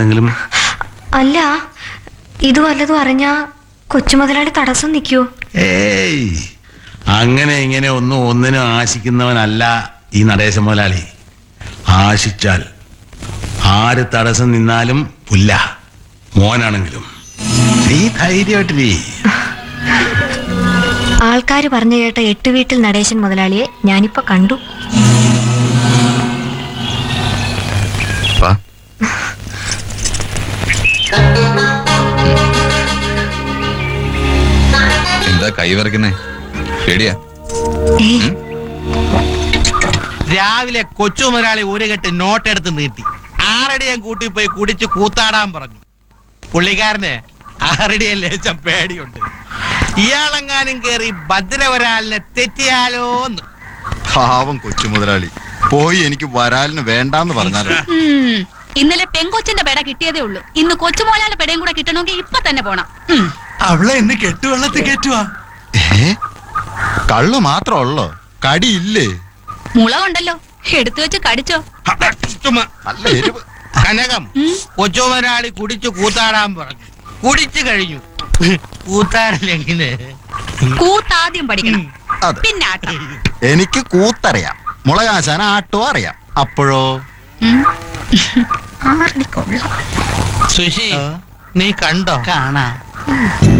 എന്തെങ്കിലും അല്ല ഇത് വല്ലതും അറിഞ്ഞാ കൊച്ചുമുതലാളി തടസ്സം നിൽക്കുവോ ഏയ് അങ്ങനെ ഇങ്ങനെ ഒന്നും ഒന്നിനും ആശിക്കുന്നവനല്ല ഈ നടേശ മുതലാളി ആശിച്ചാൽ ആര് തടസ്സം നിന്നാലും പുല്ല മോനാണെങ്കിലും നീ ധൈര്യമായിട്ടിരീ ആൾക്കാർ പറഞ്ഞു കേട്ട എട്ട് വീട്ടിൽ നടേശൻ മുതലാളിയെ ഞാനിപ്പോ കണ്ടു വാ എന്താ കൈ വരയ്ക്കുന്നേ പേടിയാ ഏയ് രാവിലെ കൊച്ചു മുതലാളി ഒരു കെട്ട് നോട്ടെടുത്ത് നീട്ടി ആറടിയും കൂട്ടി പോയി കുടിച്ച് കൂത്താടാൻ പറഞ്ഞു പുള്ളിക്കാരന് ആറടിയെ ലേശം പേടിയുണ്ട് ഇയാളെങ്ങാനും കേറി ഭദ്രവരാലിനെ തെറ്റിയാലോന്ന് പാവം കൊച്ചു മുതലാളി പോയി എനിക്ക് വരാലിന് വേണ്ടാന്ന് പറഞ്ഞാലോ ഉം. ഇന്നലെ പെങ്കൊച്ചിന്റെ പെട കിട്ടിയതേ ഉള്ളൂ ഇന്ന് കൊച്ചുമോലാന്റെ പെടയും കൂടെ കിട്ടണമെങ്കിൽ ഇപ്പൊ തന്നെ പോണം ഉം. അവളെ എന്നെ കെട്ടുവെള്ളത്തിൽ കെട്ടുവാ ഏ കള്ളു മാത്രം ഉള്ളോ കടിയില്ലേ മുളകുണ്ടല്ലോ എടുത്തു വെച്ച് കടിച്ചോ നല്ല എരിവ് കനകം കൊച്ചു മുതലാളി കുടിച്ച് കൂത്താടാൻ പറഞ്ഞു കുടിച്ചു കഴിഞ്ഞു കൂത്താടില്ലെങ്കില് കൂത്താദ്യം പഠിക്കണം അതെ പിന്നെ ആട്ടം എനിക്ക് കൂത്തറിയാം മുളകാശാൻ ആട്ടോ അറിയാം അപ്പോഴോ ഉം. സുശി നീ കണ്ടോ കാണാ